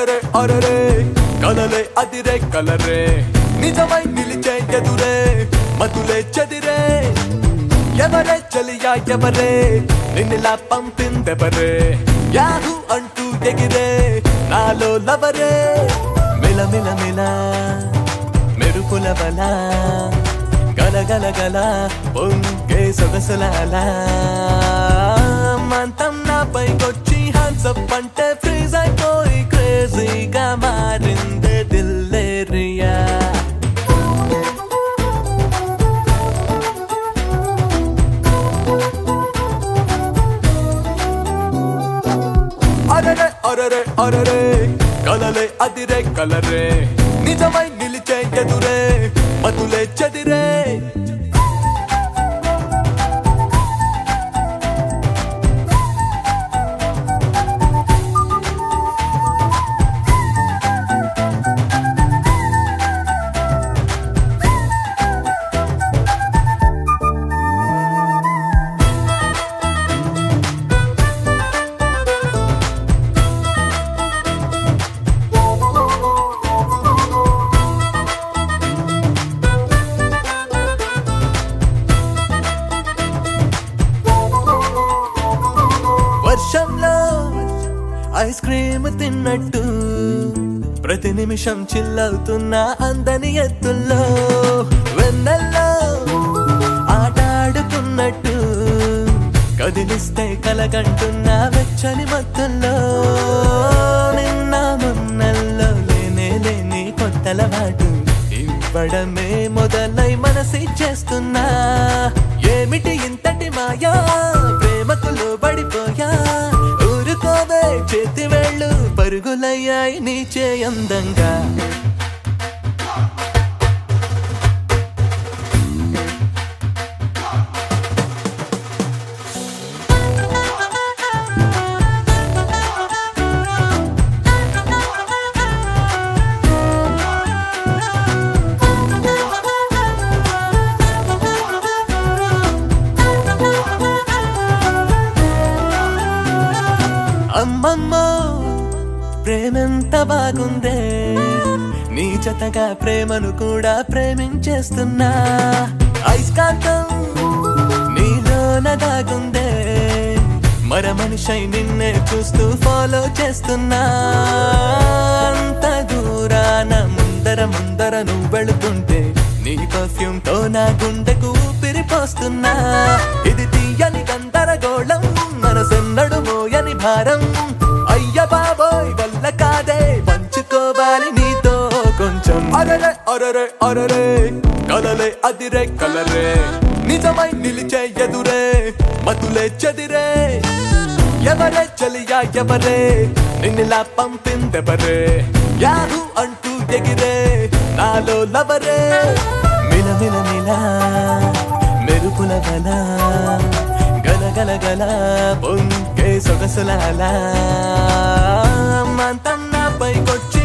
అరరే అరరే కలలే అదిరే కలరే నిజమై నిలిచే ఎదురే మతులే చెదిరే ఎవరే చలియా ఎవరే నిన్నిలా పంపిందెవరే యాహు అంటూ ఎగిరే నాలో లవరే మిల మిల మిల మెరుపుల బల గల గల గల పొంగే సొగసులాల మంతం నాపై కొచ్చి హన్సప్ అంటే ఫ్రీజ్ అయిపోయి క్రేజీగా మారిందే దిల్లేరియా అరరే అరరే అరరే కలలే అదిరే కలరే నిజమై నిలిచే ఎదురే మతులే చెదిరే వర్షంలో ఐస్ క్రీమ్ తిన్నట్టు ప్రతి నిమిషం చిల్లవుతున్న అందని ఎత్తుల్లో వెన్నెల్లో ఆటాడుకున్నట్టు కదిలిస్తే కలగంటున్న వెచ్చని మత్తుల్లో నిన్న మొన్నల్లో లేనే లేని కొత్తలవాటు ఇవ్వడమే మొదలై మనసిచ్చేస్తున్నా ఏమిటి ఇంతటి మాయా ప్రేమకు లోబడిపోయా ఊరుకోవే చేతి వేళ్ళు పరుగులయ్యాయి నీ చేయందంగా అమ్మమ్మ ప్రేమెంత బాగుందే నీ జతగా ప్రేమను కూడా ప్రేమించేస్తున్నా ఐస్కాంతం నీలోన దాగుందే మర మనిషై నిన్నే చూస్తూ ఫాలో చేస్తున్నా అంత దూరాన ముందర ముందర నువ్వు వెళుతుంటే నీ పర్ఫ్యూమ్ తో నా గుండెకు ఊపిరి పోస్తున్నా ఇది తీయని గందరగోళం మనసెన్నడు మోయని భారం అయ్య బాబోయ్ వల్ల కాదే పంచుకోవాలి నీతో కొంచెం అరరే అరరే అరరే కలలే అదిరే కలరే నిజమై నిలిచే ఎదురే మతులే చెదిరే ఎవరే చలియా ఎవరే నిన్నిలా పంపిందెవరే యాహు అంటూ ఎగిరే నాలో లవరే మిల మిల మిల మెరుపుల గల గల గల గల పొంగే సొగసులాల మంతం నాపై కొచ్చి